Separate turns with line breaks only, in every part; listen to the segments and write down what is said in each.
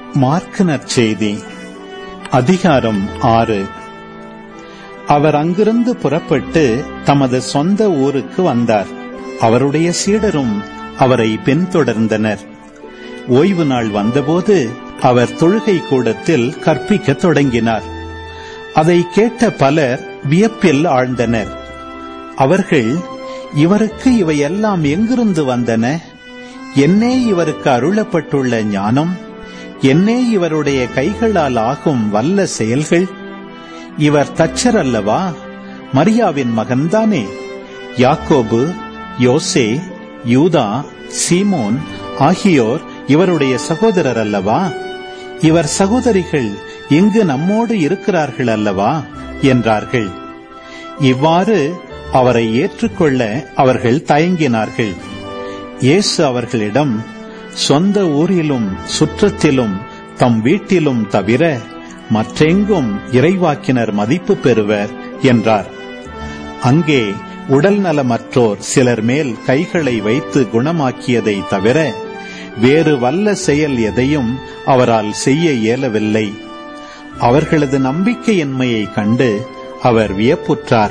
mark நற்செய்தி அதிகாரம் ஆறு அவர் அங்கிருந்து புறப்பட்டு தமது சொந்த ஊருக்கு வந்தார் அவருடைய சீடரும் அவரை பின்தொடர்ந்தனர் ஓய்வு நாள் வந்தபோது அவர் தொழுகை கூடத்தில் கற்பிக்கத் தொடங்கினார் அதை கேட்ட பலர் வியப்பில் ஆழ்ந்தனர் அவர்கள் இவருக்கு இவையெல்லாம் எங்கிருந்து வந்தன என்னே இவருக்கு அருளப்பட்டுள்ள ஞானம் என்னே இவருடைய கைகளால் ஆகும் வல்ல செயல்கள் இவர் தச்சர் அல்லவா மரியாவின் மகன்தானே யாக்கோபு யோசே யூதா சீமோன் ஆகியோர் இவருடைய சகோதரர் அல்லவா இவர் சகோதரிகள் இங்கு நம்மோடு இருக்கிறார்கள் அல்லவா என்றார்கள் இவ்வாறு அவரை ஏற்றுக்கொள்ள அவர்கள் தயங்கினார்கள் இயேசு அவர்களிடம் சொந்த ஊரிலும் சுற்றத்திலும் தம் வீட்டிலும் தவிர மற்றெங்கும் இறைவாக்கினர் மதிப்பு பெறுவர் என்றார் அங்கே உடல் நலமற்றோர் சிலர் மேல் கைகளை வைத்து குணமாக்கியதை தவிர வேறு வல்ல செயல் எதையும் அவரால் செய்ய இயலவில்லை அவர்களது நம்பிக்கையின்மையை கண்டு அவர் வியப்புற்றார்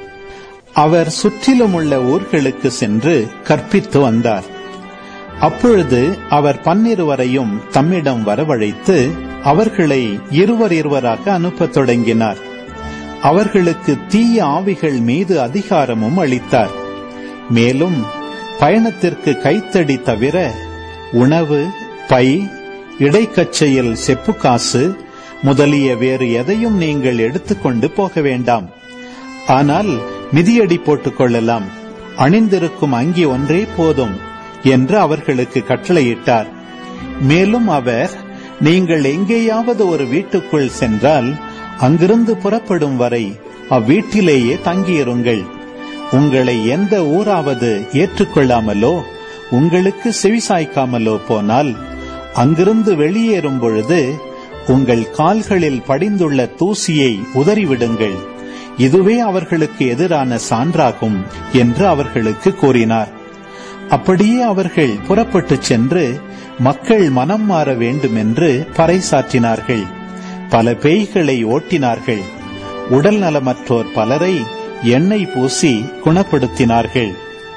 அவர் சுற்றிலும் உள்ள ஊர்களுக்கு சென்று கற்பித்து வந்தார் அப்பொழுது அவர் பன்னிருவரையும் தம்மிடம் வரவழைத்து அவர்களை இருவர் இருவராக அனுப்பத் தொடங்கினார் அவர்களுக்கு தீய ஆவிகள் மீது அதிகாரமும் அளித்தார் மேலும் பயணத்திற்கு கைத்தடி தவிர உணவு பை இடைக்கச்சையில் செப்பு காசு முதலிய வேறு எதையும் நீங்கள் எடுத்துக்கொண்டு போக வேண்டாம் ஆனால் மிதியடி போட்டுக் கொள்ளலாம் அணிந்திருக்கும் அங்கி ஒன்றே போதும் என்று அவர்களுக்கு கட்டளையிட்டார் மேலும் அவர் நீங்கள் எங்கேயாவது ஒரு வீட்டுக்குள் சென்றால் அங்கிருந்து புறப்படும் வரை அவ்வீட்டிலேயே தங்கியிருங்கள் உங்களை எந்த ஊராவது ஏற்றுக்கொள்ளாமலோ உங்களுக்கு செவிசாய்க்காமலோ போனால் அங்கிருந்து வெளியேறும் பொழுது உங்கள் கால்களில் படிந்துள்ள தூசியை உதறிவிடுங்கள் இதுவே அவர்களுக்கு எதிரான சான்றாகும் என்று அவர்களுக்கு கூறினார் அப்படியே அவர்கள் புறப்பட்டு சென்று மக்கள் மனம் மாற வேண்டும் என்று பறைசாற்றினார்கள் பல பேய்களை ஓட்டினார்கள் உடல் நலமற்றோர் பலரை எண்ணெய் பூசி குணப்படுத்தினார்கள்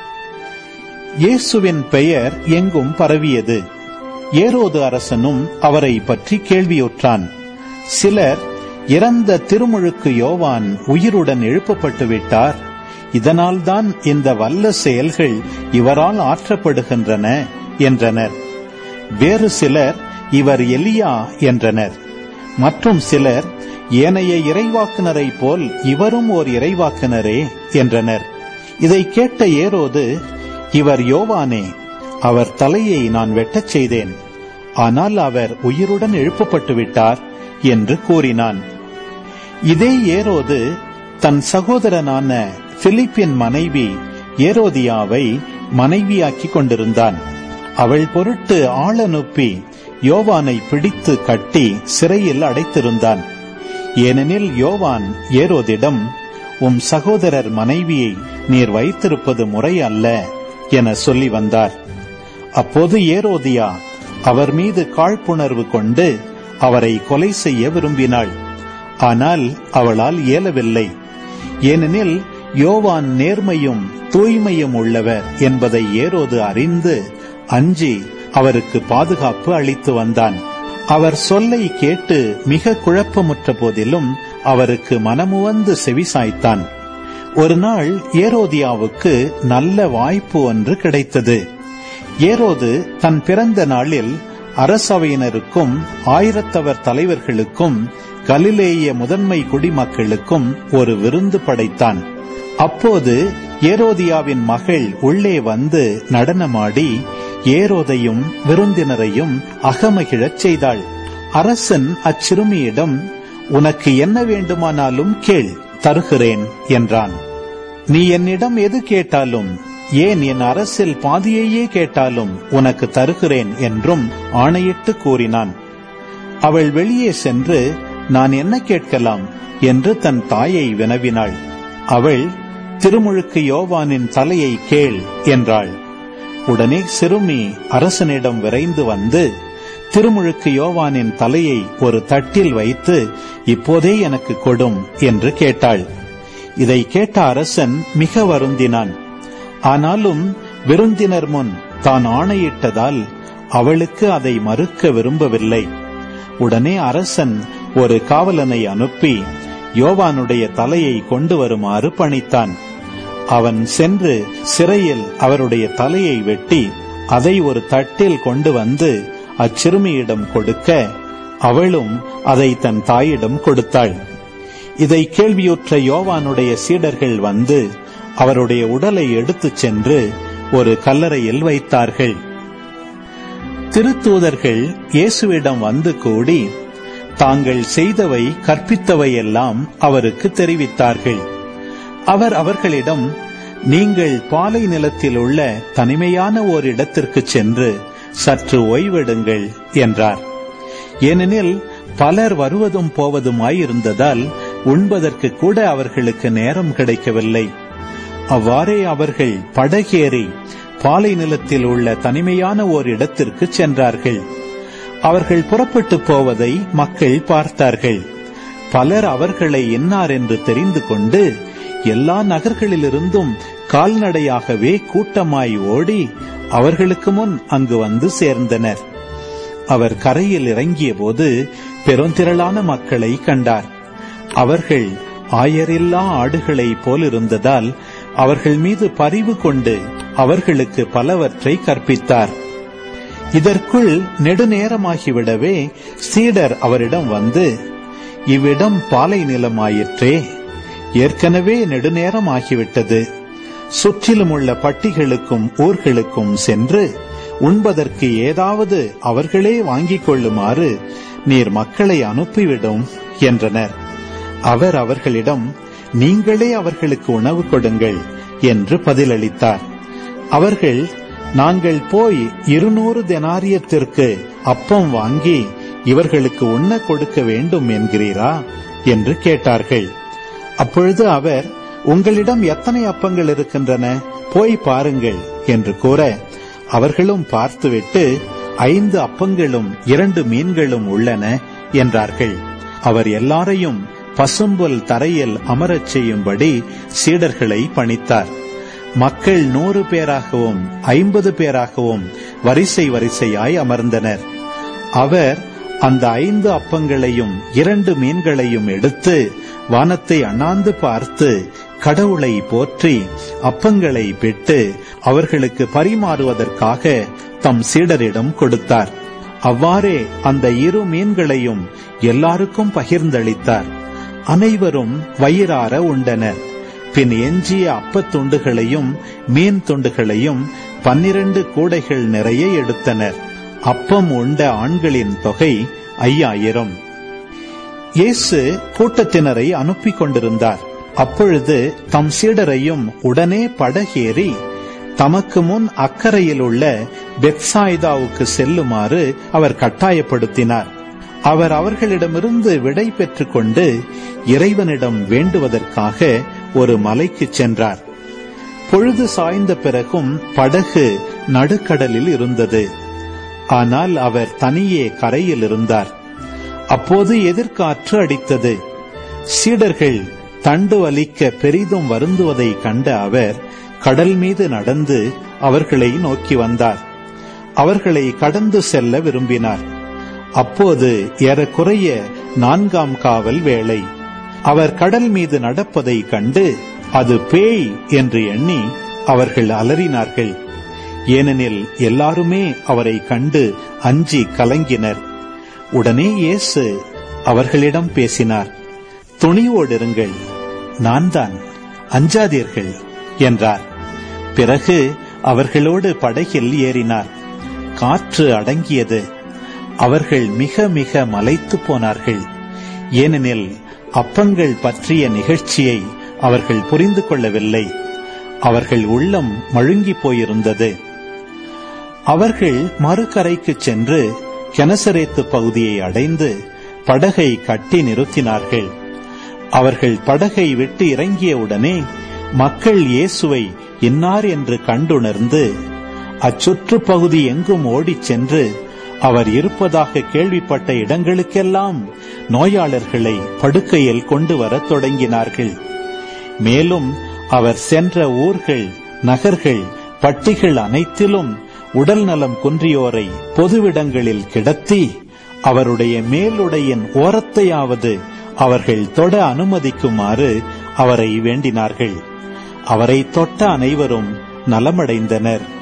இயேசுவின் பெயர் எங்கும் பரவியது ஏரோது அரசனும் அவரை பற்றி கேள்வியுற்றான் சிலர் இறந்த திருமுழுக்கு யோவான் உயிருடன் எழுப்பப்பட்டு விட்டார் இதனால்தான் இந்த வல்ல செயல்கள் இவரால் ஆற்றப்படுகின்றன என்றனர் வேறு சிலர் இவர் எலியா என்றனர் மற்றும் சிலர் ஏனைய இறைவாக்குனரை போல் இவரும் ஓர் இறைவாக்குனரே என்றனர் இதை கேட்ட ஏரோது இவர் யோவானே அவர் தலையை நான் வெட்டச் செய்தேன் ஆனால் அவர் உயிருடன் எழுப்பப்பட்டு விட்டார் என்று கூறினான் இதே ஏரோது தன் சகோதரனான பிலிப்பின் மனைவி ஏரோதியாவை மனைவியாக்கிக் கொண்டிருந்தான் அவள் பொருட்டு ஆள் அனுப்பி யோவானை பிடித்து கட்டி சிறையில் அடைத்திருந்தான் ஏனெனில் யோவான் ஏரோதிடம் உம் சகோதரர் மனைவியை நீர் வைத்திருப்பது முறை அல்ல என சொல்லி வந்தார் அப்போது ஏரோதியா அவர் மீது காழ்ப்புணர்வு கொண்டு அவரை கொலை செய்ய விரும்பினாள் ஆனால் அவளால் இயலவில்லை ஏனெனில் யோவான் நேர்மையும் தூய்மையும் உள்ளவர் என்பதை ஏரோது அறிந்து அஞ்சி அவருக்கு பாதுகாப்பு அளித்து வந்தான் அவர் சொல்லை கேட்டு மிக குழப்பமுற்ற போதிலும் அவருக்கு மனமுவந்து செவிசாய்த்தான் ஒரு நாள் ஏரோதியாவுக்கு நல்ல வாய்ப்பு ஒன்று கிடைத்தது ஏரோது தன் பிறந்த நாளில் அரசவையினருக்கும் ஆயிரத்தவர் தலைவர்களுக்கும் கலிலேய முதன்மை குடிமக்களுக்கும் ஒரு விருந்து படைத்தான் அப்போது ஏரோதியாவின் மகள் உள்ளே வந்து நடனமாடி ஏரோதையும் விருந்தினரையும் அகமகிழச் செய்தாள் அரசன் அச்சிறுமியிடம் உனக்கு என்ன வேண்டுமானாலும் கேள் தருகிறேன் என்றான் நீ என்னிடம் எது கேட்டாலும் ஏன் என் அரசில் பாதியையே கேட்டாலும் உனக்கு தருகிறேன் என்றும் ஆணையிட்டு கூறினான் அவள் வெளியே சென்று நான் என்ன கேட்கலாம் என்று தன் தாயை வினவினாள் அவள் திருமுழுக்கு யோவானின் தலையை கேள் என்றாள் உடனே சிறுமி அரசனிடம் விரைந்து வந்து திருமுழுக்கு யோவானின் தலையை ஒரு தட்டில் வைத்து இப்போதே எனக்கு கொடும் என்று கேட்டாள் இதை கேட்ட அரசன் மிக வருந்தினான் ஆனாலும் விருந்தினர் முன் தான் ஆணையிட்டதால் அவளுக்கு அதை மறுக்க விரும்பவில்லை உடனே அரசன் ஒரு காவலனை அனுப்பி யோவானுடைய தலையை கொண்டு வருமாறு பணித்தான் அவன் சென்று சிறையில் அவருடைய தலையை வெட்டி அதை ஒரு தட்டில் கொண்டு வந்து அச்சிறுமியிடம் கொடுக்க அவளும் அதை தன் தாயிடம் கொடுத்தாள் இதை கேள்வியுற்ற யோவானுடைய சீடர்கள் வந்து அவருடைய உடலை எடுத்துச் சென்று ஒரு கல்லறையில் வைத்தார்கள் திருத்தூதர்கள் இயேசுவிடம் வந்து கூடி தாங்கள் செய்தவை கற்பித்தவை எல்லாம் அவருக்கு தெரிவித்தார்கள் அவர் அவர்களிடம் நீங்கள் பாலை நிலத்தில் உள்ள தனிமையான ஓர் இடத்திற்கு சென்று சற்று ஓய்வெடுங்கள் என்றார் ஏனெனில் பலர் வருவதும் போவதுமாயிருந்ததால் உண்பதற்கு கூட அவர்களுக்கு நேரம் கிடைக்கவில்லை அவ்வாறே அவர்கள் படகேறி பாலை நிலத்தில் உள்ள தனிமையான ஓர் இடத்திற்கு சென்றார்கள் அவர்கள் புறப்பட்டு போவதை மக்கள் பார்த்தார்கள் பலர் அவர்களை என்னார் என்று தெரிந்து கொண்டு எல்லா நகர்களிலிருந்தும் கால்நடையாகவே கூட்டமாய் ஓடி அவர்களுக்கு முன் அங்கு வந்து சேர்ந்தனர் அவர் கரையில் இறங்கிய போது பெருந்திரளான மக்களை கண்டார் அவர்கள் ஆயரில்லா ஆடுகளை போலிருந்ததால் அவர்கள் மீது பரிவு கொண்டு அவர்களுக்கு பலவற்றை கற்பித்தார் இதற்குள் நெடுநேரமாகிவிடவே சீடர் அவரிடம் வந்து இவ்விடம் பாலை நிலமாயிற்றே ஏற்கனவே நெடுநேரம் ஆகிவிட்டது சுற்றிலும் உள்ள பட்டிகளுக்கும் ஊர்களுக்கும் சென்று உண்பதற்கு ஏதாவது அவர்களே வாங்கிக் கொள்ளுமாறு நீர் மக்களை அனுப்பிவிடும் என்றனர் அவர் அவர்களிடம் நீங்களே அவர்களுக்கு உணவு கொடுங்கள் என்று பதிலளித்தார் அவர்கள் நாங்கள் போய் இருநூறு தெனாரியத்திற்கு அப்பம் வாங்கி இவர்களுக்கு உண்ண கொடுக்க வேண்டும் என்கிறீரா என்று கேட்டார்கள் அப்பொழுது அவர் உங்களிடம் எத்தனை அப்பங்கள் இருக்கின்றன போய் பாருங்கள் என்று கூற அவர்களும் பார்த்துவிட்டு ஐந்து அப்பங்களும் இரண்டு மீன்களும் உள்ளன என்றார்கள் அவர் எல்லாரையும் பசும்புல் தரையில் அமரச் செய்யும்படி சீடர்களை பணித்தார் மக்கள் நூறு பேராகவும் ஐம்பது பேராகவும் வரிசை வரிசையாய் அமர்ந்தனர் அவர் அந்த ஐந்து அப்பங்களையும் இரண்டு மீன்களையும் எடுத்து வானத்தை அண்ணாந்து பார்த்து கடவுளை போற்றி அப்பங்களை பெற்று அவர்களுக்கு பரிமாறுவதற்காக தம் சீடரிடம் கொடுத்தார் அவ்வாறே அந்த இரு மீன்களையும் எல்லாருக்கும் பகிர்ந்தளித்தார் அனைவரும் வயிறார உண்டனர் பின் எஞ்சிய அப்பத் துண்டுகளையும் மீன் துண்டுகளையும் பன்னிரண்டு கூடைகள் நிறைய எடுத்தனர் அப்பம் உண்ட ஆண்களின் தொகை ஐயாயிரம் இயேசு கூட்டத்தினரை அனுப்பிக் கொண்டிருந்தார் அப்பொழுது தம் சீடரையும் உடனே படகேறி தமக்கு முன் அக்கறையில் உள்ள பெத்சாய்தாவுக்கு செல்லுமாறு அவர் கட்டாயப்படுத்தினார் அவர் அவர்களிடமிருந்து விடை பெற்றுக் கொண்டு இறைவனிடம் வேண்டுவதற்காக ஒரு மலைக்கு சென்றார் பொழுது சாய்ந்த பிறகும் படகு நடுக்கடலில் இருந்தது ஆனால் அவர் தனியே கரையில் இருந்தார் அப்போது எதிர்காற்று அடித்தது சீடர்கள் தண்டு வலிக்க பெரிதும் வருந்துவதை கண்ட அவர் கடல் மீது நடந்து அவர்களை நோக்கி வந்தார் அவர்களை கடந்து செல்ல விரும்பினார் அப்போது ஏறக்குறைய நான்காம் காவல் வேளை அவர் கடல் மீது நடப்பதை கண்டு அது பேய் என்று எண்ணி அவர்கள் அலறினார்கள் ஏனெனில் எல்லாருமே அவரை கண்டு அஞ்சி கலங்கினர் உடனே இயேசு அவர்களிடம் பேசினார் துணிவோடிருங்கள் நான் தான் அஞ்சாதீர்கள் என்றார் பிறகு அவர்களோடு படகில் ஏறினார் காற்று அடங்கியது அவர்கள் மிக மிக மலைத்து போனார்கள் ஏனெனில் அப்பங்கள் பற்றிய நிகழ்ச்சியை அவர்கள் புரிந்து கொள்ளவில்லை அவர்கள் உள்ளம் மழுங்கி போயிருந்தது அவர்கள் மறுகரைக்கு சென்று கெனசரேத்து பகுதியை அடைந்து படகை கட்டி நிறுத்தினார்கள் அவர்கள் படகை விட்டு இறங்கியவுடனே மக்கள் இயேசுவை இன்னார் என்று கண்டுணர்ந்து அச்சுற்று பகுதி எங்கும் ஓடிச் சென்று அவர் இருப்பதாக கேள்விப்பட்ட இடங்களுக்கெல்லாம் நோயாளர்களை படுக்கையில் கொண்டு வரத் தொடங்கினார்கள் மேலும் அவர் சென்ற ஊர்கள் நகர்கள் பட்டிகள் அனைத்திலும் உடல் நலம் குன்றியோரை பொதுவிடங்களில் கிடத்தி அவருடைய மேலுடையின் ஓரத்தையாவது அவர்கள் தொட அனுமதிக்குமாறு அவரை வேண்டினார்கள் அவரை தொட்ட அனைவரும் நலமடைந்தனர்